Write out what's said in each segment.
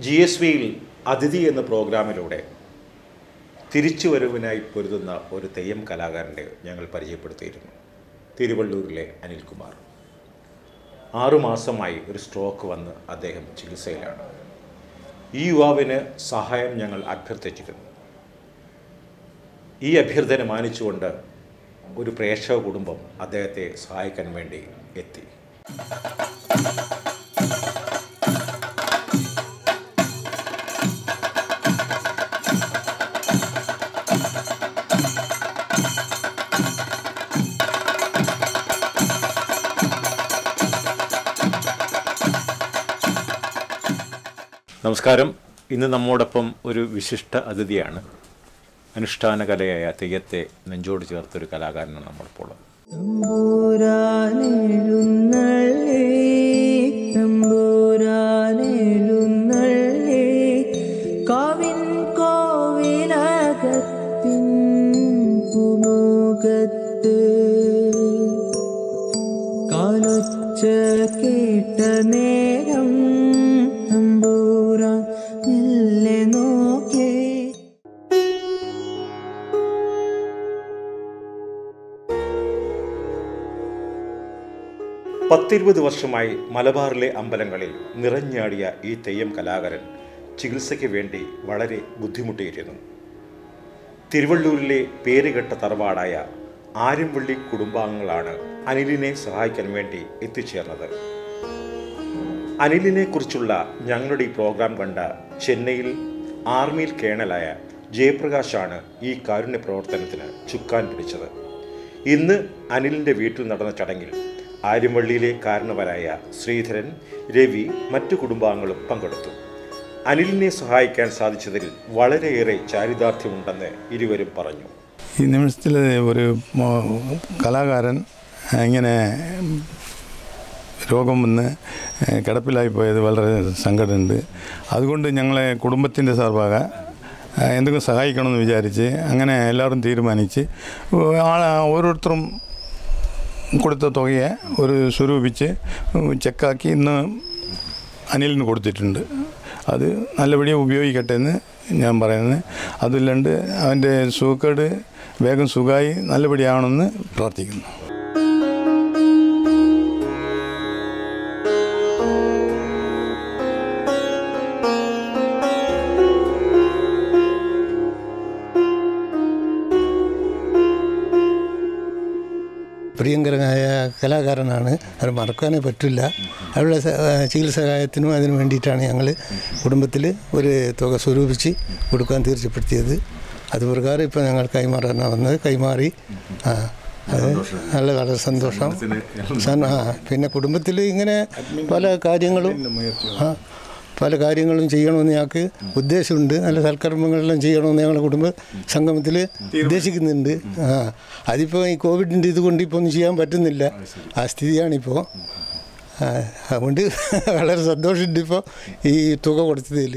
G S വിയിൽ അതിഥി എന്ന പ്രോഗ്രാമിലൂടെ തിരിച്ചുവരവിനായി പൊരുതുന്ന ഒരു തെയ്യം കലാകാരൻ്റെ ഞങ്ങൾ പരിചയപ്പെടുത്തിയിരുന്നു തിരുവള്ളൂരിലെ അനിൽകുമാർ ആറുമാസമായി ഒരു സ്ട്രോക്ക് വന്ന് അദ്ദേഹം ചികിത്സയിലാണ് ഈ യുവാവിന് സഹായം ഞങ്ങൾ അഭ്യർത്ഥിച്ചിരുന്നു ഈ അഭ്യർത്ഥന മാനിച്ചുകൊണ്ട് ഒരു പ്രേക്ഷക കുടുംബം അദ്ദേഹത്തെ സഹായിക്കാൻ വേണ്ടി എത്തി നമസ്കാരം ഇന്ന് നമ്മോടൊപ്പം ഒരു വിശിഷ്ട അതിഥിയാണ് അനുഷ്ഠാന കലയായ തെയ്യത്തെ നെഞ്ചോട് ചേർത്തൊരു കലാകാരനാണ് നമ്മോടൊപ്പം ഉള്ളത് തമ്പുരാനെഴുന്നള്ളി തമ്പുരാനെഴുന്നള്ളി കാവിൻ കോവിലകത്തിൻ പുമുഖത്ത് കാലൊച്ച കേട്ട നേരം തമ്പൂരാൻ മെല്ലെ നോക്കേ പത്തിരുപത് വർഷമായി മലബാറിലെ അമ്പലങ്ങളിൽ നിറഞ്ഞാടിയ ഈ തെയ്യം കലാകാരൻ ചികിത്സയ്ക്ക് വേണ്ടി വളരെ ബുദ്ധിമുട്ടിയിരുന്നു തിരുവള്ളൂരിലെ പേരുകെട്ട തറവാടായ ആര്യംവള്ളി കുടുംബാംഗങ്ങളാണ് അനിലിനെ സഹായിക്കാൻ വേണ്ടി എത്തിച്ചേർന്നത് അനിലിനെ കുറിച്ചുള്ള ഞങ്ങളുടെ ഈ പ്രോഗ്രാം കണ്ട ചെന്നൈയിൽ ആർമിയിൽ കേണലായ ജയപ്രകാശാണ് ഈ കാരുണ്യ പ്രവർത്തനത്തിന് ചുക്കാൻ പിടിച്ചത് ഇന്ന് അനിലിൻ്റെ വീട്ടിൽ നടന്ന ചടങ്ങിൽ ആര്യംവള്ളിയിലെ കാരണവരായ ശ്രീധരൻ രവി മറ്റു കുടുംബാംഗങ്ങളും പങ്കെടുത്തു അനിലിനെ സഹായിക്കാൻ സാധിച്ചതിൽ വളരെയേറെ ചാരിതാർത്ഥ്യമുണ്ടെന്ന് ഇരുവരും പറഞ്ഞു ഈ നിമിഷത്തിൽ ഒരു മോ- കലാകാരൻ ഇങ്ങനെ രോഗം വന്ന് കിടപ്പിലായി പോയത് വളരെ സങ്കടമുണ്ട് അതുകൊണ്ട് ഞങ്ങളെ കുടുംബത്തിൻ്റെ സർവാക എന്തെങ്കിലും സഹായിക്കണമെന്ന് വിചാരിച്ച് അങ്ങനെ എല്ലാവരും തീരുമാനിച്ച് ആ- ഓരോരുത്തരും കൊടുത്ത തുകയെ ഒരു സ്വരൂപിച്ച് ചെക്കാക്കി ഇന്ന് അനിലിന് കൊടുത്തിട്ടുണ്ട് അത് നല്ലപടി ഉപയോഗിക്കട്ടെ എന്ന് ഞാൻ പറയുന്നത് അതില്ലാണ്ട് അവൻ്റെ സുഖക്കേട് വേഗം സുഖമായി നല്ലപടിയാണെന്ന് പ്രാർത്ഥിക്കുന്നു പ്രിയങ്കരനായ കലാകാരനാണ് അത് മറക്കാനേ പറ്റില്ല അവരുടെ സ- ചികിത്സ സഹായത്തിനും അതിനു വേണ്ടിയിട്ടാണ് ഞങ്ങൾ കുടുംബത്തിൽ ഒരു തുക സ്വരൂപിച്ച് കൊടുക്കാൻ തീർച്ചപ്പെടുത്തിയത് അത് പ്രകാരം ഇപ്പോൾ ഞങ്ങൾ കൈമാറാനാണ് വന്നത് കൈമാറി ആ അത് നല്ല വളരെ സന്തോഷം സൻ- ആ പിന്നെ കുടുംബത്തിൽ ഇങ്ങനെ പല കാര്യങ്ങളും ആ പല കാര്യങ്ങളും ചെയ്യണമെന്ന് ഞങ്ങൾക്ക് ഉദ്ദേശമുണ്ട് നല്ല സൽക്കർമ്മങ്ങളെല്ലാം ചെയ്യണമെന്ന് ഞങ്ങളുടെ കുടുംബ സംഗമത്തിൽ ഉദ്ദേശിക്കുന്നുണ്ട് ആ അതിപ്പോൾ ഈ കോവിഡിൻ്റെ ഇത് കൊണ്ട് ഇപ്പോൾ ഒന്നും ചെയ്യാൻ പറ്റുന്നില്ല ആ സ്ഥിതിയാണിപ്പോൾ ആ, അതുകൊണ്ട് വളരെ സന്തോഷമുണ്ട് ഇപ്പോൾ ഈ തുക കൊടുത്തതിൽ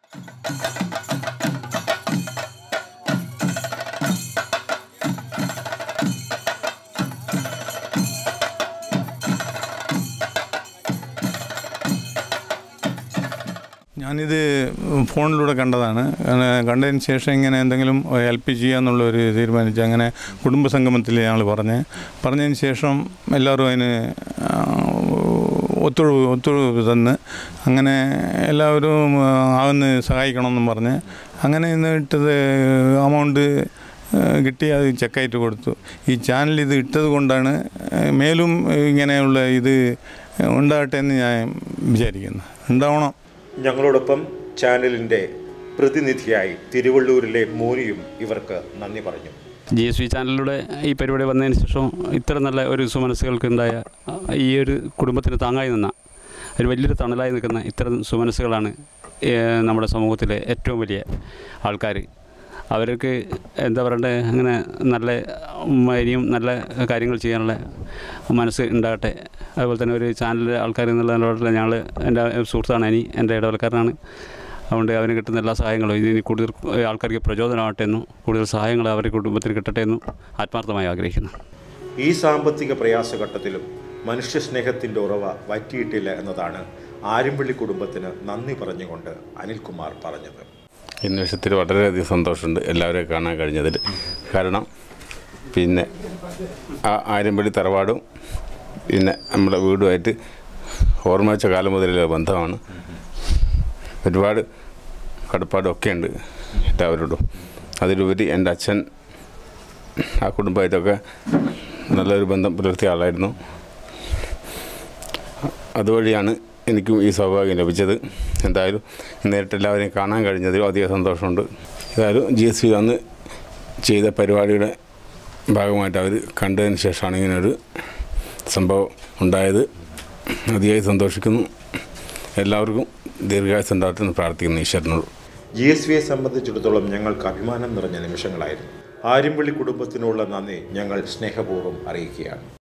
ഞാനിത് ഫോണിലൂടെ കണ്ടതാണ് അങ്ങനെ കണ്ടതിന് ശേഷം ഇങ്ങനെ എന്തെങ്കിലും ഹെൽപ്പ് ചെയ്യാന്നുള്ള ഒരു തീരുമാനിച്ച് അങ്ങനെ കുടുംബസംഗമത്തിൽ ഞങ്ങൾ പറഞ്ഞ് പറഞ്ഞതിന് ശേഷം എല്ലാവരും അതിന് ആ, ഒത്തൊഴിവ് ഒത്തൊഴിവ് തന്ന് അങ്ങനെ എല്ലാവരും ആ, ആവുന്ന സഹായിക്കണമെന്നും പറഞ്ഞ് അങ്ങനെ ഇന്ന് ഇട്ടത് അമൗണ്ട് കിട്ടി അത് ചെക്കായിട്ട് കൊടുത്തു ഈ ചാനൽ ഇത് ഇട്ടത് കൊണ്ടാണ് മേലും ഇങ്ങനെയുള്ള ഇത് ഉണ്ടാകട്ടെ എന്ന് ഞാൻ വിചാരിക്കുന്നു ഉണ്ടാവണം ഞങ്ങളോടൊപ്പം ചാനലിൻ്റെ പ്രതിനിധിയായി തിരുവള്ളൂരിലെ മോനിയും ഇവർക്ക് നന്ദി പറഞ്ഞു ജി എസ് വി ചാനലിലൂടെ ഈ പരിപാടി വന്നതിന് ശേഷം ഇത്ര നല്ല ഒരു സുമനസ്സുകൾക്ക് ഉണ്ടായ ഈ ഒരു കുടുംബത്തിന് താങ്ങായി നിന്ന ഒരു വലിയൊരു തണലായി നിൽക്കുന്ന ഇത്തരം സുമനസ്സുകളാണ് ഏഹ്, നമ്മുടെ സമൂഹത്തിലെ ഏറ്റവും വലിയ ആൾക്കാർ അവർക്ക് എന്താ പറയണ്ടേ അങ്ങനെ നല്ല ഉം, ഇനിയും നല്ല കാര്യങ്ങൾ ചെയ്യാനുള്ള മനസ്സ് ഉണ്ടാകട്ടെ അതുപോലെ തന്നെ ഒരു ചാനലിലെ ആൾക്കാർ എന്നുള്ള നിലപാടിൽ ഞങ്ങൾ എൻ്റെ സുഹൃത്താണ് അനി എൻ്റെ ഇടവലക്കാരനാണ് അതുകൊണ്ട് അവന് കിട്ടുന്ന എല്ലാ സഹായങ്ങളും ഇതിന് കൂടുതൽ ആൾക്കാർക്ക് പ്രചോദനമാകട്ടെ എന്നും കൂടുതൽ സഹായങ്ങൾ അവരുടെ കുടുംബത്തിന് കിട്ടട്ടെ എന്നും ആത്മാർത്ഥമായി ആഗ്രഹിക്കുന്നു ഈ സാമ്പത്തിക പ്രയാസഘട്ടത്തിലും മനുഷ്യസ്നേഹത്തിൻ്റെ ഉറവ വറ്റിയിട്ടില്ല എന്നതാണ് ആര്യമ്പള്ളി കുടുംബത്തിന് നന്ദി പറഞ്ഞുകൊണ്ട് അനിൽകുമാർ പറഞ്ഞത് ഈ നിമിഷത്തിൽ വളരെയധികം സന്തോഷമുണ്ട് എല്ലാവരെയും കാണാൻ കഴിഞ്ഞതിൽ കാരണം പിന്നെ ആ ആര്യമ്പള്ളി തറവാടും പിന്നെ നമ്മുടെ വീടുമായിട്ട് ഓർമ്മ വെച്ച കാലം മുതലുള്ള ബന്ധമാണ് ഒരുപാട് കടപ്പാടൊക്കെ ഉണ്ട് എല്ലാവരോടും അതിലുപരി എൻ്റെ അച്ഛൻ ആ കുടുംബമായിട്ടൊക്കെ നല്ലൊരു ബന്ധം പുലർത്തിയ ആളായിരുന്നു അതുവഴിയാണ് എനിക്കും ഈ സൗഭാഗ്യം ലഭിച്ചത് എന്തായാലും നേരിട്ട് എല്ലാവരെയും കാണാൻ കഴിഞ്ഞതിലും അധികം സന്തോഷമുണ്ട് ഏതായാലും ജി എസ് പി അന്ന് ചെയ്ത പരിപാടിയുടെ ഭാഗമായിട്ട് അവർ കണ്ടതിന് ശേഷമാണ് ഇങ്ങനൊരു സംഭവം ഉണ്ടായത് അതിയായി സന്തോഷിക്കുന്നു എല്ലാവർക്കും ദീർഘായുസ് ഉണ്ടാകട്ടെ എന്ന് പ്രാർത്ഥിക്കുന്നു ഈശ്വരനോട് ജി എസ് വിയെ സംബന്ധിച്ചിടത്തോളം ഞങ്ങൾക്ക് അഭിമാനം നിറഞ്ഞ നിമിഷങ്ങളായിരുന്നു ആര്യമ്പള്ളി കുടുംബത്തിനുള്ള നന്ദി ഞങ്ങൾ സ്നേഹപൂർവ്വം അറിയിക്കുകയാണ്